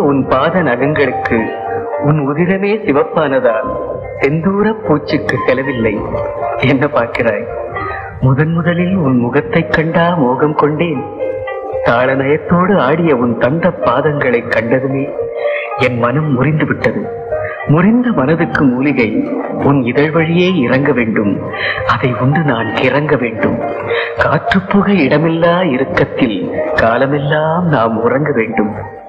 உன் பாத நகங்களுக்கு உன் உதிரமே சிவப்பானதால் செந்தூர பூச்சிக்கு செலவில்லை என்ன பார்க்கிறாய் முதன் முதலில் உன் முகத்தைக் கண்டா மோகம் கொண்டேன் தாளநயத்தோடு ஆடிய உன் தந்த பாதங்களை கண்டதுமே என் மனம் முறிந்து விட்டது முறிந்த மனதுக்கு மூலிகை உன் இதழ் வழியே இறங்க வேண்டும் அதை உண்டு நான் கிறங்க வேண்டும் காற்றுப்புக இடமில்லா இறுக்கத்தில் காலமெல்லாம் நாம் உறங்க வேண்டும்